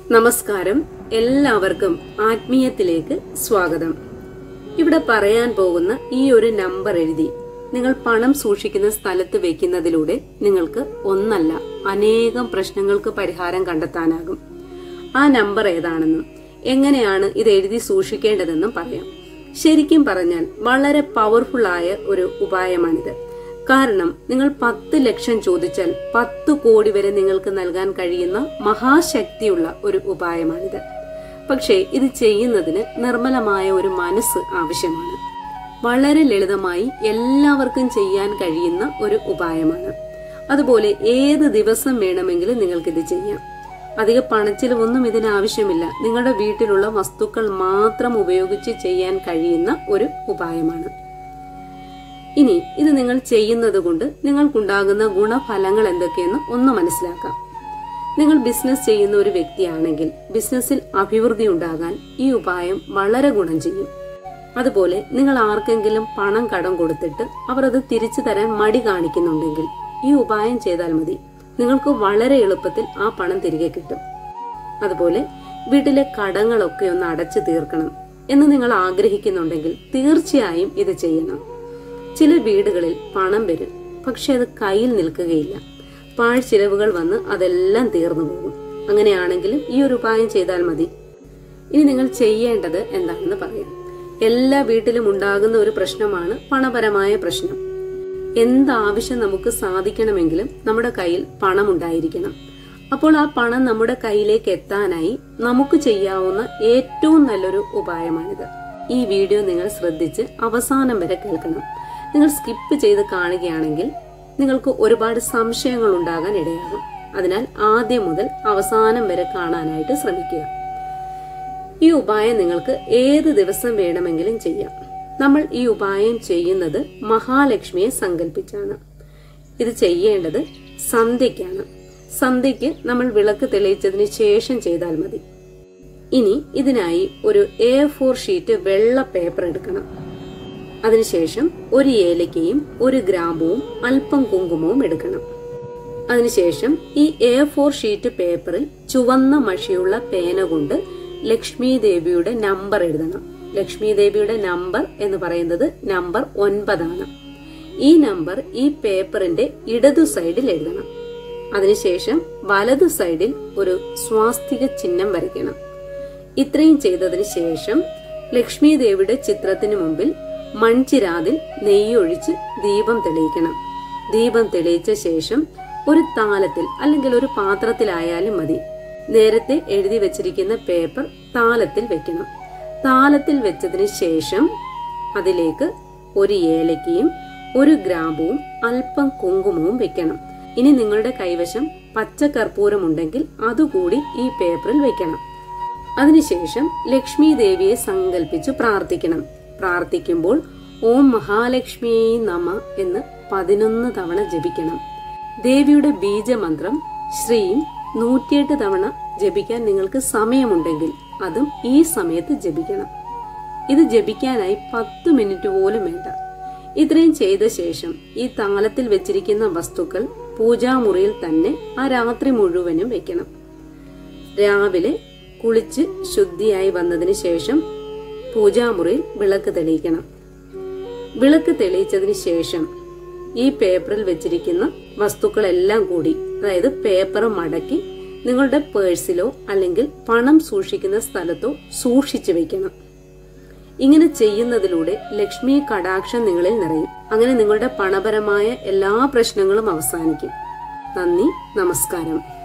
നമസ്കാരം എല്ലാവർക്കും ആത്മീയത്തിലേക്ക് സ്വാഗതം ഇവിടെ പറയാൻ പോകുന്ന ഈ ഒരു നമ്പർ എഴുതി നിങ്ങൾ പണം സൂക്ഷിക്കുന്ന സ്ഥലത്ത് വെക്കുന്നതിലൂടെ നിങ്ങൾക്ക് ഒന്നല്ല അനേകം പ്രശ്നങ്ങൾക്ക് പരിഹാരം കണ്ടെത്താനാകും ആ നമ്പർ ഏതാണെന്നും എങ്ങനെയാണ് ഇത് എഴുതി സൂക്ഷിക്കേണ്ടതെന്നും പറയാം ശരിക്കും പറഞ്ഞാൽ വളരെ പവർഫുൾ ആയ ഒരു ഉപായമാണിത് കാരണം നിങ്ങൾ പത്ത് ലക്ഷം ചോദിച്ചാൽ പത്ത് കോടി വരെ നിങ്ങൾക്ക് നൽകാൻ കഴിയുന്ന മഹാശക്തിയുള്ള ഒരു ഉപായമാണിത് പക്ഷേ ഇത് ചെയ്യുന്നതിന് നിർമ്മലമായ ഒരു മനസ്സ് ആവശ്യമാണ് വളരെ ലളിതമായി എല്ലാവർക്കും ചെയ്യാൻ കഴിയുന്ന ഒരു ഉപായമാണ് അതുപോലെ ഏത് ദിവസം വേണമെങ്കിലും നിങ്ങൾക്കിത് ചെയ്യാം അധിക പണച്ചിലവൊന്നും ഇതിന് ആവശ്യമില്ല നിങ്ങളുടെ വീട്ടിലുള്ള വസ്തുക്കൾ മാത്രം ഉപയോഗിച്ച് ചെയ്യാൻ കഴിയുന്ന ഒരു ഉപായമാണ് ഇനി ഇത് നിങ്ങൾ ചെയ്യുന്നത് കൊണ്ട് നിങ്ങൾക്കുണ്ടാകുന്ന ഗുണഫലങ്ങൾ എന്തൊക്കെയെന്ന് ഒന്ന് മനസ്സിലാക്കാം നിങ്ങൾ ബിസിനസ് ചെയ്യുന്ന ഒരു വ്യക്തിയാണെങ്കിൽ ബിസിനസ്സിൽ അഭിവൃദ്ധി ഉണ്ടാകാൻ ഈ ഉപായം വളരെ ഗുണം ചെയ്യും അതുപോലെ നിങ്ങൾ ആർക്കെങ്കിലും പണം കടം കൊടുത്തിട്ട് അവർ അത് തിരിച്ചു തരാൻ മടി കാണിക്കുന്നുണ്ടെങ്കിൽ ഈ ഉപായം ചെയ്താൽ മതി നിങ്ങൾക്ക് വളരെ എളുപ്പത്തിൽ ആ പണം തിരികെ കിട്ടും അതുപോലെ വീട്ടിലെ കടങ്ങളൊക്കെ ഒന്ന് അടച്ചു തീർക്കണം എന്ന് നിങ്ങൾ ആഗ്രഹിക്കുന്നുണ്ടെങ്കിൽ തീർച്ചയായും ഇത് ചെയ്യണം ചില വീടുകളിൽ പണം വരും പക്ഷെ അത് കയ്യിൽ നിൽക്കുകയില്ല പാഴ്ചിലവുകൾ വന്ന് അതെല്ലാം തീർന്നു പോകും അങ്ങനെയാണെങ്കിലും ഈ ഒരു ഉപായം ചെയ്താൽ മതി ഇനി നിങ്ങൾ ചെയ്യേണ്ടത് എന്താണെന്ന് പറയാം എല്ലാ വീട്ടിലും ഉണ്ടാകുന്ന ഒരു പ്രശ്നമാണ് പണപരമായ പ്രശ്നം എന്താവശ്യം നമുക്ക് സാധിക്കണമെങ്കിലും നമ്മുടെ കയ്യിൽ പണം ഉണ്ടായിരിക്കണം അപ്പോൾ ആ പണം നമ്മുടെ കയ്യിലേക്ക് എത്താനായി നമുക്ക് ചെയ്യാവുന്ന ഏറ്റവും നല്ലൊരു ഉപായമാണിത് ഈ വീഡിയോ നിങ്ങൾ ശ്രദ്ധിച്ച് അവസാനം വരെ കേൾക്കണം നിങ്ങൾ സ്കിപ്പ് ചെയ്ത് കാണുകയാണെങ്കിൽ നിങ്ങൾക്ക് ഒരുപാട് സംശയങ്ങൾ ഉണ്ടാകാൻ ഇടയാകും അതിനാൽ ആദ്യം മുതൽ അവസാനം വരെ കാണാനായിട്ട് ശ്രമിക്കുക ഈ ഉപായം നിങ്ങൾക്ക് ഏത് ദിവസം വേണമെങ്കിലും ചെയ്യാം നമ്മൾ ഈ ഉപായം ചെയ്യുന്നത് മഹാലക്ഷ്മിയെ സങ്കല്പിച്ചാണ് ഇത് ചെയ്യേണ്ടത് സന്ധ്യയ്ക്കാണ് സന്ധ്യയ്ക്ക് നമ്മൾ വിളക്ക് തെളിയിച്ചതിന് ശേഷം ചെയ്താൽ മതി ഇനി ഇതിനായി ഒരു എ ഫോർ ഷീറ്റ് വെള്ള പേപ്പർ എടുക്കണം അതിനുശേഷം ഒരു ഏലക്കയും ഒരു ഗ്രാമ്പുവും അല്പം കുങ്കുമവും എടുക്കണം അതിനുശേഷം ഈ എ ഫോർ ഷീറ്റ് പേപ്പറിൽ ചുവന്ന മഷിയുള്ള പേന കൊണ്ട് ലക്ഷ്മി ദേവിയുടെ നമ്പർ എഴുതണം ലക്ഷ്മി ദേവിയുടെ നമ്പർ എന്ന് പറയുന്നത് നമ്പർ ഒൻപതാണ് ഈ നമ്പർ ഈ പേപ്പറിന്റെ ഇടതു സൈഡിൽ എഴുതണം അതിനുശേഷം വലതു സൈഡിൽ ഒരു സ്വാസ്തിക ചിഹ്നം വരയ്ക്കണം ഇത്രയും ചെയ്തതിന് ശേഷം ലക്ഷ്മി ദേവിയുടെ ചിത്രത്തിന് മുമ്പിൽ മൺചിരാതിൽ നെയ്യൊഴിച്ച് ദീപം തെളിയിക്കണം ദീപം തെളിയിച്ച ശേഷം ഒരു താലത്തിൽ അല്ലെങ്കിൽ ഒരു പാത്രത്തിലായാലും മതി നേരത്തെ എഴുതി വെച്ചിരിക്കുന്ന പേപ്പർ താലത്തിൽ വെക്കണം താലത്തിൽ വെച്ചതിന് ശേഷം അതിലേക്ക് ഒരു ഏലക്കയും ഒരു ഗ്രാമ്പുവും അല്പം കുങ്കുമവും വെക്കണം ഇനി നിങ്ങളുടെ കൈവശം പച്ചക്കർപ്പൂരം ഉണ്ടെങ്കിൽ അതുകൂടി ഈ പേപ്പറിൽ വെക്കണം അതിനുശേഷം ലക്ഷ്മി ദേവിയെ സങ്കല്പിച്ച് പ്രാർത്ഥിക്കണം പ്രാർത്ഥിക്കുമ്പോൾ ഓം മഹാലക്ഷ്മിയെ നമ എന്ന് പതിനൊന്ന് തവണ ജപിക്കണം ദേവിയുടെ ബീജമന്ത്രം ശ്രീം നൂറ്റിയെട്ട് തവണ ജപിക്കാൻ നിങ്ങൾക്ക് സമയമുണ്ടെങ്കിൽ അതും ഈ സമയത്ത് ജപിക്കണം ഇത് ജപിക്കാനായി പത്ത് മിനിറ്റ് പോലും വേണ്ട ഇത്രയും ചെയ്ത ശേഷം ഈ താളത്തിൽ വെച്ചിരിക്കുന്ന വസ്തുക്കൾ പൂജാമുറിയിൽ തന്നെ ആ രാത്രി മുഴുവനും വെക്കണം രാവിലെ കുളിച്ച് ശുദ്ധിയായി വന്നതിന് ശേഷം പൂജാമുറിയിൽ വിളക്ക് തെളിയിക്കണം വിളക്ക് തെളിയിച്ചതിന് ശേഷം ഈ പേപ്പറിൽ വെച്ചിരിക്കുന്ന വസ്തുക്കളെല്ലാം കൂടി അതായത് പേപ്പർ മടക്കി നിങ്ങളുടെ പേഴ്സിലോ അല്ലെങ്കിൽ പണം സൂക്ഷിക്കുന്ന സ്ഥലത്തോ സൂക്ഷിച്ചു വെക്കണം ഇങ്ങനെ ചെയ്യുന്നതിലൂടെ ലക്ഷ്മി കടാക്ഷം നിങ്ങളിൽ നിറയും അങ്ങനെ നിങ്ങളുടെ പണപരമായ എല്ലാ പ്രശ്നങ്ങളും അവസാനിക്കും നന്ദി നമസ്കാരം